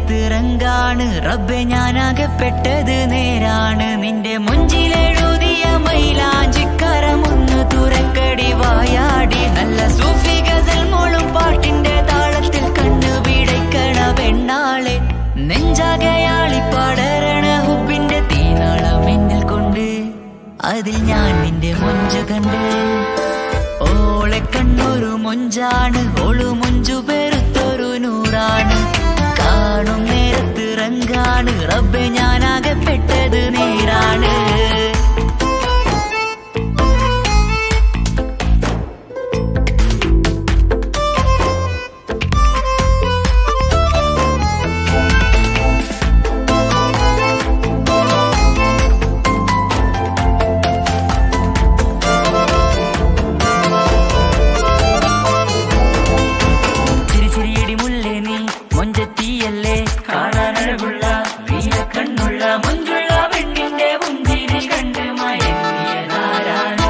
നേരത്തിറങ്കാണ് റബ്ബെ ഞാനാകപ്പെട്ടത് നേരാണ് നിന്റെ മുഞ്ചിലെഴുതിയ മൈലാഞ്ചിക്കരമൊന്ന് തുറക്കടി വായാടി നല്ല സൂഫി ഗസൽ മോളും പാട്ടിന്റെ താളത്തിൽ കണ്ണു പിടയ്ക്കണ പെണ്ണാളെ നെഞ്ചാകയാളി പടരണ ഹുബിന്റെ തീനാളം എന്നിൽ കൊണ്ട് അതിൽ ഞാൻ നിന്റെ മൊഞ്ചു കണ്ട് ഓളെ കണ്ണൊരു മൊഞ്ചാണ് ഓളു മൊഞ്ചു പെരുത്തൊരു നൂറാണ് കാണും നേരത്ത് റങ്കാണ് റബ്ബെ ഞാനാകപ്പെട്ടത് നേരാണ് ചിരി ചിരിയടി മുല്ലേ നീ മൊഞ്ചത്തിയല്ലേ കാണാനഴകുള്ള നീല കണ്ണുള്ള മൊഞ്ചുള്ള പെണ്ണിന്റെ മുഞ്ചിരി കണ്ട് മയങ്ങിയതാരാണ്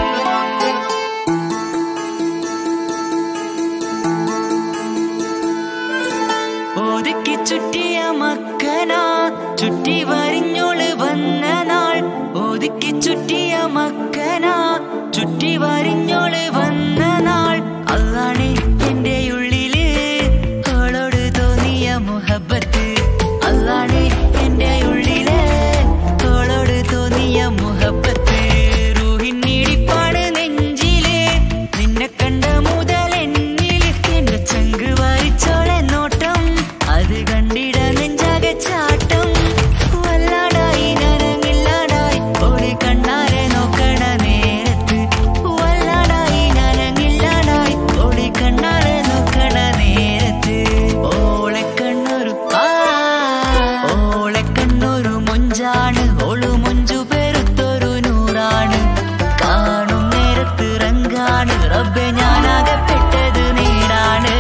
ഒതുക്കി ചുറ്റിയ മക്കനാ ചുറ്റി വരിഞ്ഞോള് വന്ന നാൾ ഒതുക്കി ചുറ്റിയ മക്കനാ ചുറ്റി വരിഞ്ഞോള് വന്ന നാൾ അതാണ് എന്റെ ഉള്ളില് അവളോട് തോന്നിയ മുഹബത്ത് അതാണ് എന്റെ ഉള്ളില് അവളോട് തോന്നിയ മുഹബത്ത് റൂഹിന്നിടിപ്പാണ് നെഞ്ചില് നിന്നെ കണ്ട മുതൽ എന്നില് എന്റെ ചങ്ക് വായിച്ചോളെ നോട്ടം അത് കണ്ടിട നെഞ്ചാകെ ചാട്ടം വല്ലാടായി നനങ്ങില്ലാടായി ഓടി കണ്ണാരെ നോക്കണ നേരത്ത് വല്ലാടായി നനങ്ങില്ലാടായി ഓടി കണ്ണാരെ നോക്കണ നേരത്ത് ഓളെ കണ്ണൊരു ആ ഓളെ കണ്ണൊരു മൊഞ്ചാണ് ഓളു മൊഞ്ചു പെരുത്തൊരു നൂറാണ് കാണും നേരത്ത് റങ്കാണ് റബ്ബെ ഞാനാകപ്പെട്ടത് നേരാണ്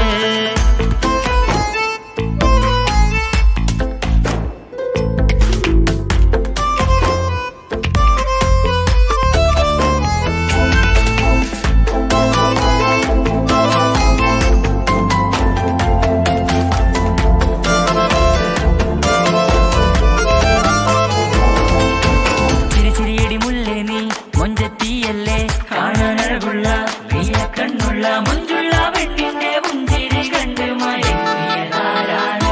ചിരി ചിരിയടി മുല്ലേ നീ മൊഞ്ചത്തിയല്ലേ കാണാനഴകുള്ള നീല കണ്ണുള്ള മൊഞ്ചുള്ള പെണ്ണിന്റെ മുഞ്ചിരി കണ്ട് മയങ്ങിയതാരാണ്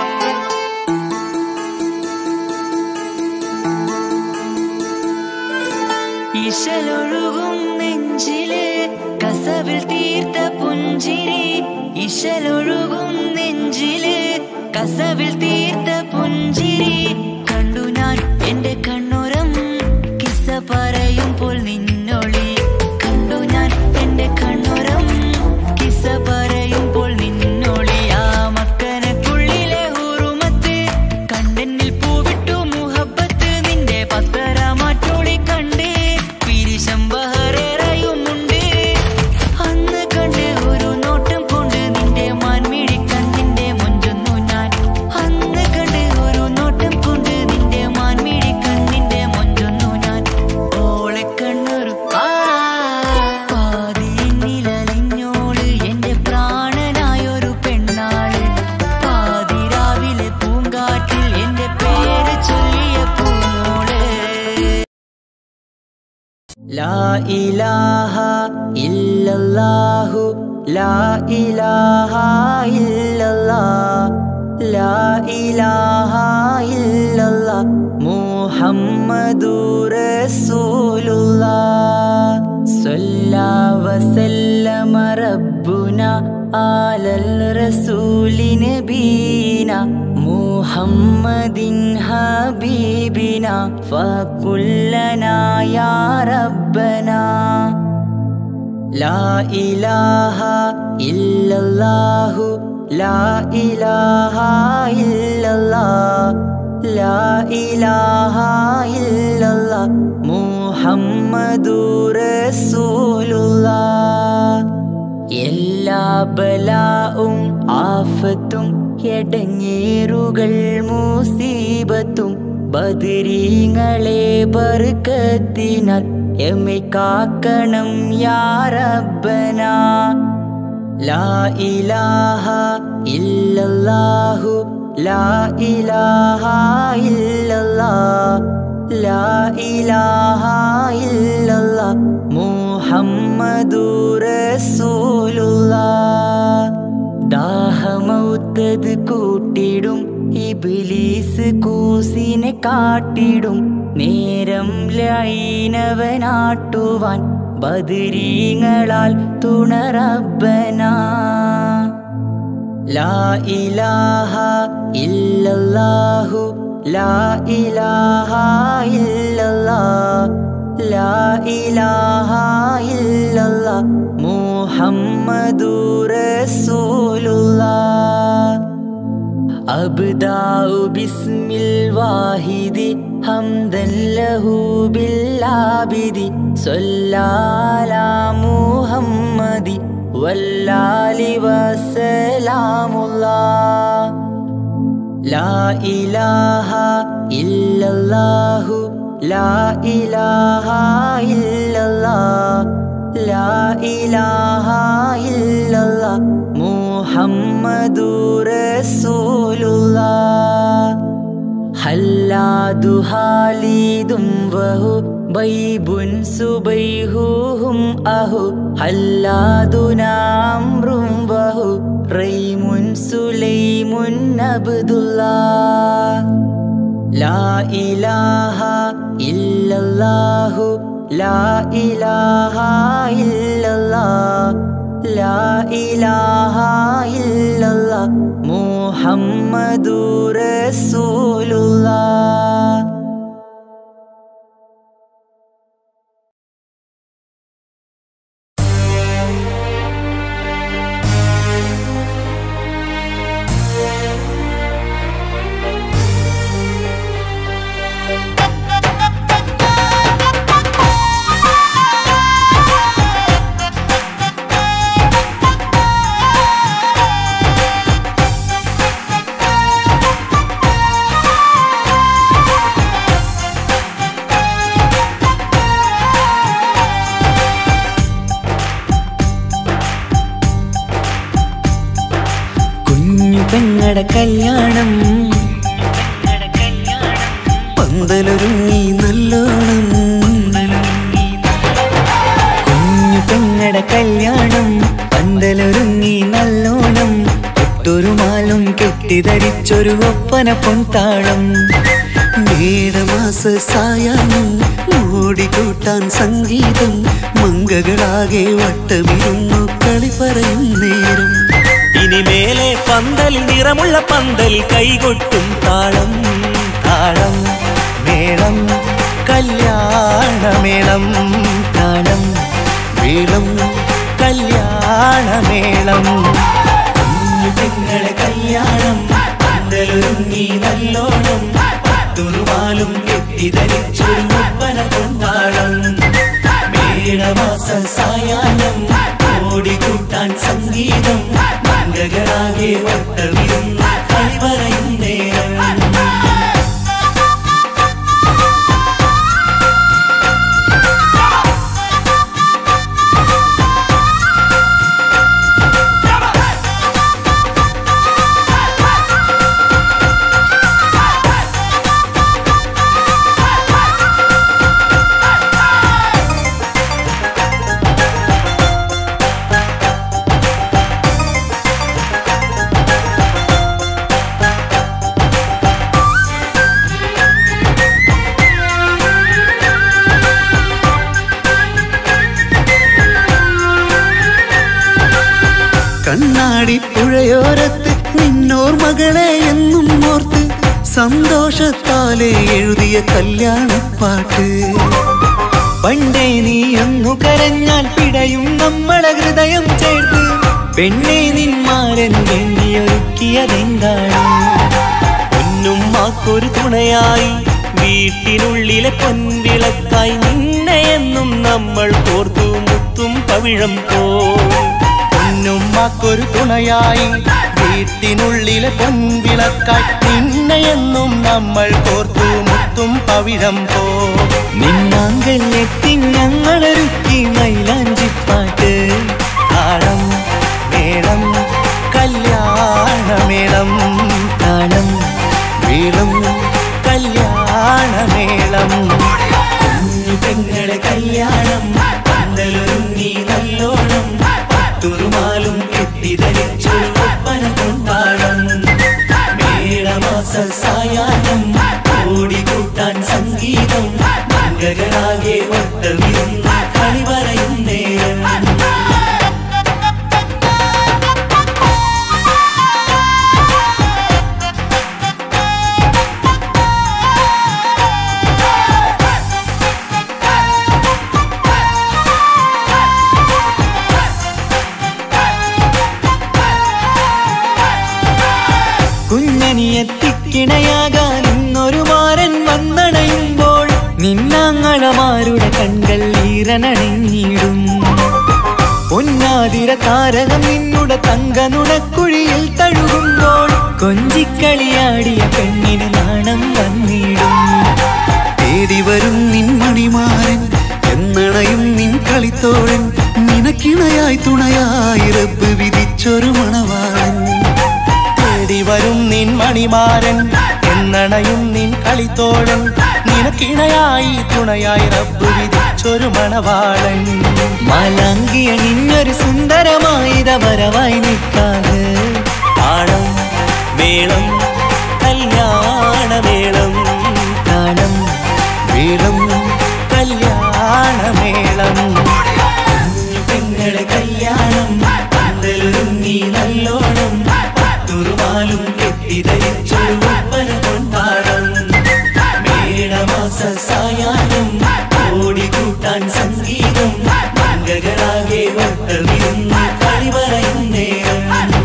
ഇശലൊഴുകും നെഞ്ചില് കസവിൽ തീർത്ത പുഞ്ചിരി ഇശലൊഴുകും നെഞ്ചില് കസവിൽ തീർത്ത പുഞ്ചിരി കണ്ടു ഞാൻ എന്റെ കണ്ണുരം കിസ്സ പറയുമ്പോൾ നിന്നൊളി കണ്ടു ഞാൻ എന്റെ കണ്ണുരം കിസ്സ പറയുമ്പോൾ നിന്നൊളി ആ മക്കനക്കുള്ളിലെ ഹുറുമത്ത് കണ്ടെന്നിൽ പൂവിട്ടു മുഹബത്ത് നിന്റെ പത്തര മാറ്റോളി കണ്ട് പിരിശം ബഹറേറയുമുണ്ട് അന്ന് കണ്ട് ഒരു നോട്ടം കൊണ്ട് നിന്റെ മാൻമിഴി കണ്ണിന്റെ മുഞ്ചൊന്നു ഞാൻ അന്ന് കണ്ട് ഒരു നോട്ടം കൊണ്ട് നിന്റെ മാൻമിഴി കണ്ണിന്റെ മുഞ്ചൊന്നു ഞാൻ ഓളെ കണ്ണൊരു ആ പാതിരിന്നിലലിഞ്ഞോള് എന്റെ പ്രാണനായൊരു പെണ്ണാള് പാതിരാവിലെ പൂങ്കാറ്റിൽ എന്റെ പേര് ചൊല്ലിയ പൂമോള് ലാ ഇലാഹ ഇല്ലല്ലാഹു ലാ ഇലാഹ ഇല്ലല്ലാഹ് ലാ ഇലാഹ ഇല്ലല്ലാഹ് മുഹമ്മദുർ റസൂലുള്ളാഹ് സ്വല്ലാ വസല്ലമ റബ്ബുന ആലൽ റസൂലി നബീന മുഹമ്മദിൻ ഹബീബിന ഫകുല്ലനാ യാ റബ്ബനാ ലാ ഇലാഹ ഇല്ലല്ലാഹു ലാ ഇലാഹ ഇല്ലല്ലാഹ് ലാ ഇലാഹ ഇല്ലല്ലാഹ് മുഹമ്മദുർ റസൂലുള്ളാഹ് എല്ലാ ബലാവും ആഫത്തും എടങ്ങേറുകൾ മുസീബത്തും ബദിരീങ്ങളെ ബർക്കത്തിനാൽ എമ്മെ കാക്കണം യാ റബ്ബന ലാ ഇലാഹ ഇല്ലല്ലാഹു ലാ ഇലാഹ ഇല്ലല്ലാഹ് ലാ ഇലാഹ ഇല്ലല്ലാഹ് മുഹമ്മദുർ റസൂലുള്ളാഹ് ദാഹമൗത്തത് കൂട്ടിടും ഇബിലീസ് കൂസിനെ കാട്ടിടും നേരം ലൈനവനാട്ടുവാൻ ബദരീങ്ങളാൽ തുണറബന ലാ ഇലാഹ ഇല്ലല്ലാഹു ലാ ഇലാഹ ഇല്ലല്ലാഹ് ലാ ഇലാഹ ഇല്ലല്ലാഹ് മുഹമ്മദുർ റസൂലുള്ളാഹ് أبدأ باسم الواحد حمدا له بالعابد صلى على محمد والآل وسلام الله لا إله إلا الله لا إله إلا الله لا إله إلا الله محمد رسول الله حلاد خالد وهو بيب سبيههم أهو حلادنا أمر وهو ريم سليم عبد الله لا إله إلا الله لا إله إلا الله لا إله إلا الله محمد رسول الله കുഞ്ഞു പെങ്ങടെ കല്യാണം പന്തലൊരുങ്ങി നല്ലോണം കുഞ്ഞു പെങ്ങടെ കല്യാണം പന്തലൊരുങ്ങി നല്ലോണം ഒട്ടൊരു മാലും കെട്ടിധരിച്ചൊരു ഒപ്പന പൊൻതാളം മേടമാസ സായാഹ്നം ഓടിക്കൂട്ടാൻ സംഗീതം മങ്കകളാകെ വട്ടമിരുന്നു കളി പറയും നേരം ഇനിമേലെ പന്തൽ നിറമുള്ള പന്തൽ കൈകൊട്ടും താളം താളം മേളം കല്യാണമേളം താളം മേളം കല്യാണമേളം കുഞ്ഞു പെങ്ങളെ കല്യാണം പന്തലൊരുങ്ങി നല്ലോണം തുറുമാലും കെട്ടിധരിച്ചൊരു ഒപ്പന കൊണ്ടാളം മേടമാസ സായാഹ്നം ഓടിക്കൂട്ടാൻ സംഗീതം മംഗകളാകെ വട്ടമിരുന്ന് കളി പറയും നേരം കണ്ണാടി പുഴയോരത്ത് നിന്നോർ മകളെ എന്നും ഓർത്ത് സന്തോഷത്താലെ എഴുതിയ കല്യാണപ്പാട്ട് പണ്ടേ നീ ഒന്നു കരഞ്ഞാൽ പിടയും നമ്മളെ ഹൃദയം ചേർത്ത് പെണ്ണെ നിന്മാരൻ വെണ്ണിയൊരുക്കിയതെന്താണ് പൊന്നുമ്മാക്കൊരു തുണയായി വീട്ടിനുള്ളിലെ പൊൻവിളക്കായി നിന്നെ എന്നും നമ്മൾ കോർത്തു മുത്തും പവിഴം പോ പൊന്നുമ്മക്കൊരു തുണയായി വീട്ടിനുള്ളിലെ പൊൻവിളക്കായി നിന്നെയെന്നും നമ്മൾ കോർത്തു മുത്തും പവിഴം പോ നിന്നാങ്കൾ എത്തി ഞങ്ങളൊരുക്കി മൈലാഞ്ചിപ്പാട്ട് താളം മേളം കല്യാണമേളം താളം മേടമാസ സായാഹ്നം ഓടിക്കൂട്ടാൻ സംഗീതം മംഗകളാകെ വട്ടമിരുന്ന് കളി പറയും നേരം കുഞ്ഞനിയെത്തിക്കിണയാകാൻ ഇന്നൊരു മാരൻ വന്നണയുമ്പോൾ നിന്നാങ്ങളമാരുടെ കൺകൾ ഈറനണിഞ്ഞിടും പൊന്നാതിര താരകം നിന്നുടെ തങ്കനുടക്കുഴിയിൽ തഴുകുമ്പോൾ കൊഞ്ചിക്കളിയാടിയ പെണ്ണിന് നാണം വന്നിടും തേടി വരും നിൻ മണിമാരൻ എന്നണയും നിൻ കളിത്തോഴൻ നിനക്കിണയായി തുണയായി റബ്ബ് വിധിച്ചൊരു മണവാളൻ തേടി വരും നിൻ മണിമാരൻ എന്നണയും നിൻ കളിത്തോഴൻ നിനക്കിണയായി തുണയായി റബ്ബ് വിധിച്ചൊരു മണവാളൻ മാലാങ്കിയ നിന്നൊരു സുന്ദരമായിത വരവായി നിൽക്കാതെ താളം മേളം കല്യാണമേളം താളം വീളം കല്യാണമേളം പെങ്ങളെ കല്യാണം പന്തലൊരുങ്ങി നല്ലോണം പത്തുറുമാലും കെട്ടിധരിച്ചൊരു ഒപ്പന കൊണ്ടാടം മേടമാസ സായാഹ്നം ഓടിക്കൂട്ടാൻ സംഗീതം മംഗകളാകെ വട്ടമിരുന്ന് കളി പറയും നേരം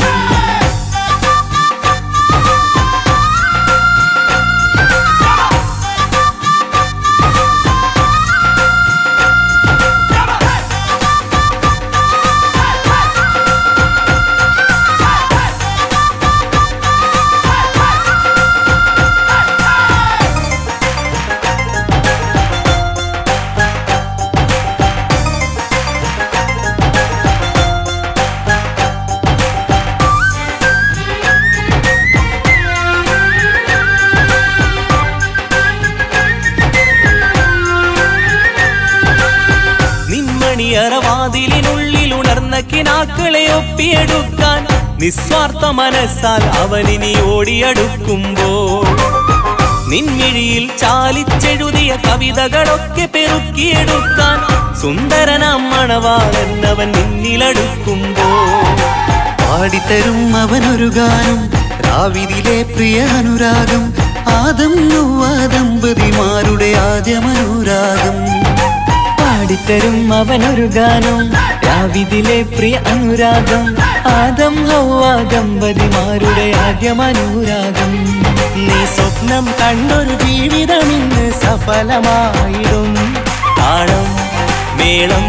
നിന്മണിയറവാതിലിനുള്ളിൽ ഉണർന്ന കിനാക്കളെ ഒപ്പിയെടുക്കാൻ നിസ്വാർത്ഥ മനസ്സാൽ അവനിനി ഓടിയടുക്കുമ്പോൾ നിൻമിഴിയിൽ ചാലിച്ചെഴുതിയ കവിതകളൊക്കെ പെറുക്കിയെടുക്കാൻ സുന്ദരനാം മണവാളൻ അവൻ നിന്നിലടുക്കുമ്പോൾ പാടിത്തരും അവനൊരു ഗാനം രാവിതിലെ പ്രിയ അനുരാഗം ആദം നൊവ്വ ദമ്പതിമാരുടെ ആദ്യമനുരാഗം പാടിത്തരും അവനൊരു ഗാനം രാവിതിലെ പ്രിയ അനുരാഗം ആദം ഹൗവ ദമ്പതിമാരുടെ ആദ്യമനുരാഗം നീ സ്വപ്നം കണ്ടൊരു ജീവിതം ഇന്ന് സഫലമായിടും താളം മേളം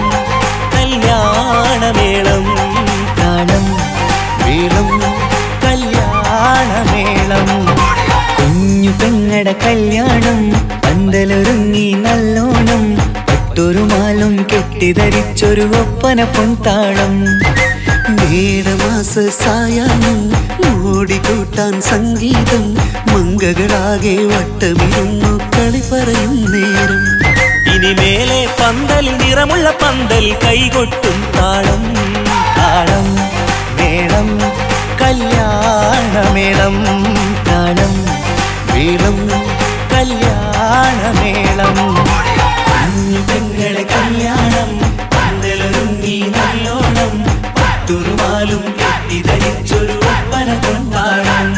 കല്യാണമേളം താളം വീളം കല്യാണമേളം കുഞ്ഞു പെങ്ങട കല്യാണം പന്തലൊരുങ്ങി നല്ലോണം പട്ടൊരു മാലും കെട്ടിധരിച്ചൊരു ഒപ്പന പൊൻതാളം മേടമാസ സായാഹ്നം ഓടിക്കൂട്ടാൻ സംഗീതം മംഗകളാകെ വട്ടമിരുന്നു കളി പറയും നേരം ഇനി മേലെ പന്തൽ നിറമുള്ള പന്തൽ കൈകൊട്ടും താളം താളം മേളം കല്യാണമേളം താളം വീളം കല്യാണമേളം കുഞ്ഞു പെങ്ങളെ കല്യാണം പന്തലൊരുങ്ങി നല്ലോണം പട്ടുറുമാലും കെട്ടിധരിച്ചൊരു ഒപ്പന കൊണ്ടാടം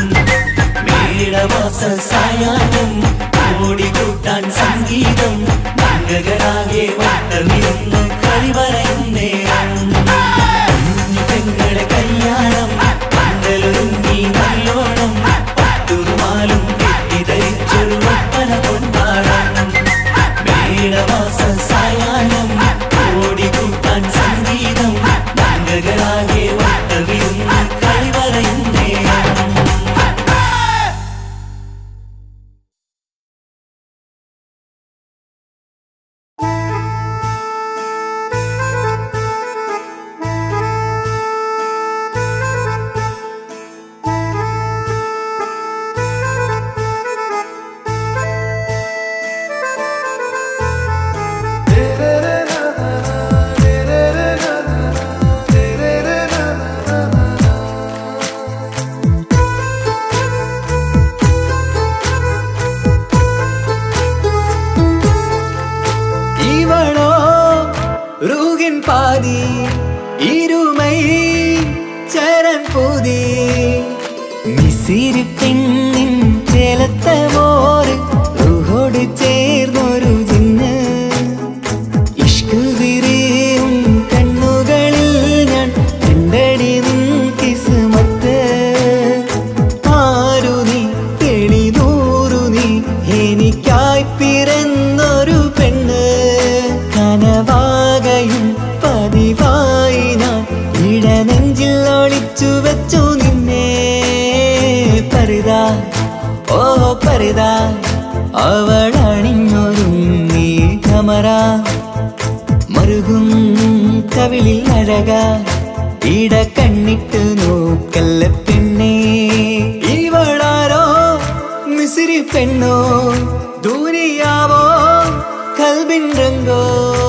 മേടമാസ സായാഹ്നം ഓടിക്കൂട്ടാൻ സംഗീതം മംഗകളാകെ വട്ടമിരുന്ന് കളി പറയും നേരം കുഞ്ഞു പെങ്ങളെ കല്യാണം പന്തലൊരുങ്ങി നല്ലോണം പട്ടുറുമാലും കെട്ടിധരിച്ചൊരു ഒപ്പന കൊണ്ടാടം മേടമാസ സായാഹ്നം ഓടിക്കൂട്ടാൻ സംഗീതം മംഗകളാകെ വട്ടമിരുന്ന് കളി പറയും നേരം Thank മിസിരി പെണ്ണിൻ ചേലത്തെ മോര് റൂഹോട് ചേർന്നൊരു ജിന്ന് ഇഷ്ക് വിരിയും കണ്ണുകളിൽ ഞാൻ കണ്ടടി നിൻ കിസ്മത്ത് ആരു നീ എളിനൂറു നീ എനിക്കായി പിറന്നൊരു പെണ്ണ് കനവാകയും പതിവായി ഞാൻ ഇടനെഞ്ചിൽ ഒളിച്ചു വെച്ചു നിന്നെ പരിതാ ഓ പരിതാ അവളണിഞ്ഞൊരുങ്ങി കമറ മറുകും കവിളിൽ അഴക ഇട കണ്ണിട്ട് നോക്കല്ല പെണ്ണേ ഇവളാരോ മിസിരി പെണ്ണോ ദൂരിയാവോ കൽബിൻ രംഗോ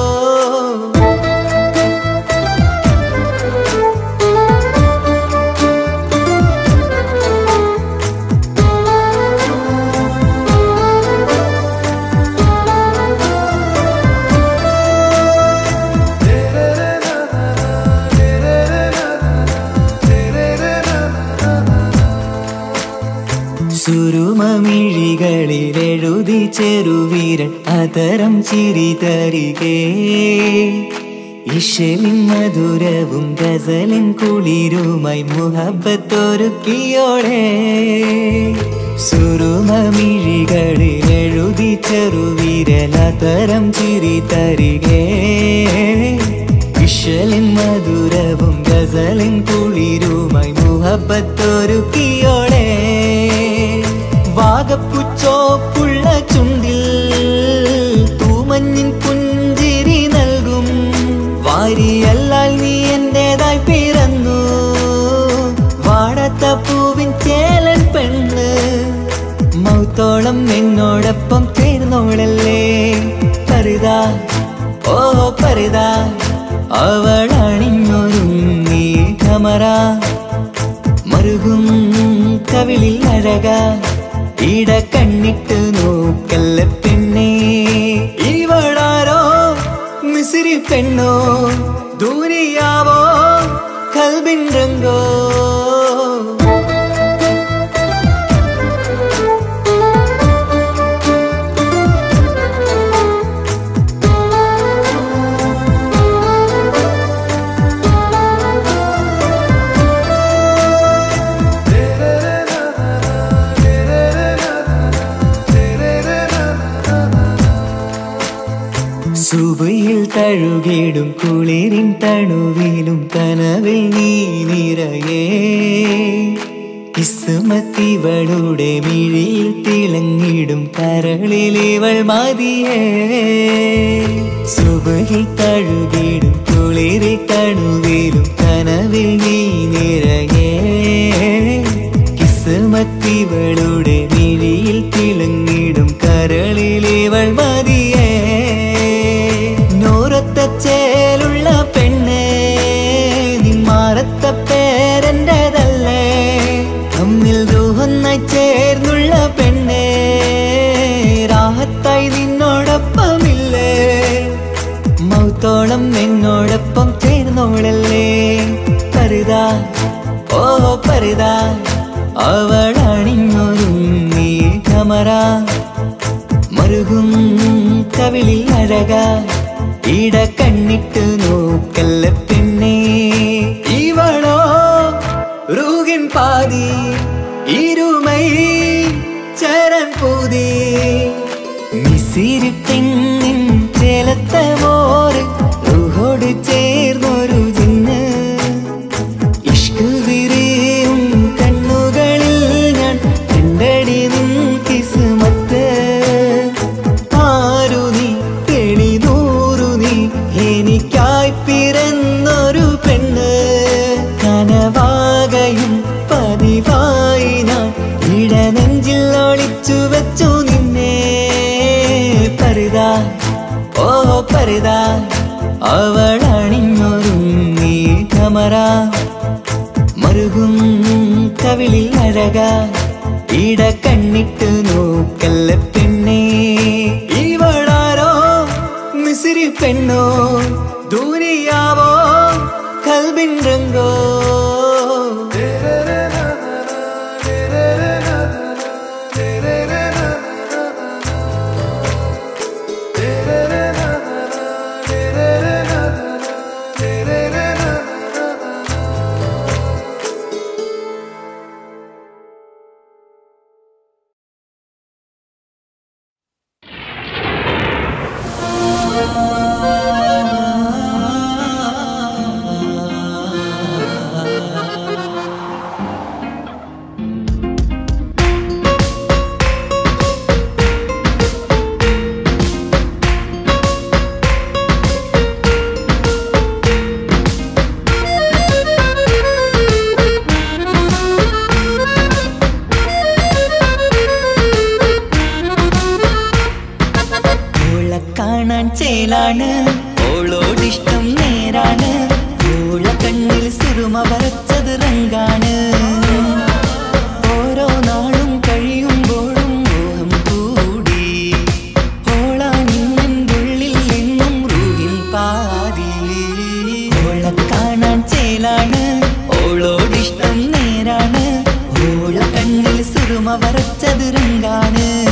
സുരുമമിഴികളിൽ എഴുതി ചെറുവീരൻ അതരം ചിരി തരികേ ഇഷലിൻ മധുരവും ഗസലിൻ കുളിരുമായി മുഹബത്തൊരുക്കിയോടെ സുരുമമിഴികളിൽ എഴുതി ചെറുവീരൻ അതരം ചിരി തരികേ ഇഷലിൻ മധുരവും ഗസലിൻ കുളിരുമായി മുഹബത്തൊരുക്കിയോടെ വാഗപ്പുച്ചോപ്പുള്ള ചുണ്ടിൽ തൂമഞ്ഞിൻ പുഞ്ചിരി നൽകും വാരിയല്ലാൽ നീ എന്റേതായി പിറന്നു വാടത്ത പൂവിൻ ചേലൻ പെണ്ണ് മൗത്തോളം എന്നോടൊപ്പം ചേർന്നോളല്ലേ പരിതാ ഓ പരിതാ അവളണിഞ്ഞൊരുങ്ങി കമറ മറുകും കവിളിൽ അഴക ഇട കണ്ണിട്ട് നോക്കല്ല പെണ്ണേ ഇവളാരോ മിസിരി പെണ്ണോ ദൂരിയാവോ കൽബിൻ രംഗോ സുബയിൽ തഴുകിടും കുളിരിൻ തണുവിലും കനവിൽ നീ നിറയേ കിസ്മത്തിവളുടെ മിഴിയിൽ തിളങ്ങിടും കരളിലിവൾ മതിയേ സുബയിൽ തഴുകിടും കുളിരിൽ തണുവിലും കനവിൽ നീ നിറയേ കിസ്മത്തിവളുടെ മിഴിയിൽ തിളങ്ങിടും കരളിലിവൾ മതിയേ നോരത്ത ചേലുള്ള പെണ്ണേ നിന്മാറത്ത പേരെൻ്റെതല്ലേ തമ്മിൽ ദൂഹന്നായി ചേർന്നുള്ള പെണ്ണേ രാഹത്തായി നിന്നോടൊപ്പമില്ലേ മൗത്തോളം എന്നോടൊപ്പം ചേർന്നോളല്ലേ പരിതാ ഓ പരിതാ അവളണിഞ്ഞൊരുങ്ങി കമറ മറുകും കവിളിൽ അഴക ഇട കണ്ണിട്ട് നോക്കല്ല പെണ്ണേ ഇവളോ റൂകിൻ പാതി ഇരുമൈ ചരൻ പൂതി മിസിരി പെണ്ണിൻ ചേലത്തെ മോര് റൂഹോട് ചേർന്നൊരു ജിന്ന് ഇഷ്ക് വിരിയും കണ്ണുകളിൽ ഞാൻ കണ്ടടി നിൻ കിസ്മത്ത് ആരു നീ തെളിനൂറു നീ എനിക്കായി പിറന്നൊരു പെണ്ണ് കനവാകയും പതിവായി ഞാൻ ഇടനെഞ്ചിൽ ഒളിച്ചു വെച്ചു നിന്നെ പരിതാ ഓ പരിതാ അവളണിഞ്ഞൊരുങ്ങി കമറ മറുകും കവിളിൽ അഴക ഇട കണ്ണിട്ട് നോക്കല്ല പെണ്ണേ ഇവളാരോ മിസിരി പെണ്ണോ ദൂരിയാവോ കൽബിൻ രംഗോ ചേലാണ് ഓളോടിഷ്ടം നേരാണ് ഓള കണ്ണിൽ സുറുമ വരച്ചത് റങ്കാണ് ഓരോ നാളും കഴിയുമ്പോഴും മോഹം കൂടി ഓളാണിന്നുള്ളിൽ എന്നും റൂഹിൻ പാതി ഓളെ കാണാൻ ചേലാണ് ഓളോടിഷ്ടം നേരാണ് ഓള കണ്ണിൽ സുറുമ വരച്ചത് രംഗാണ്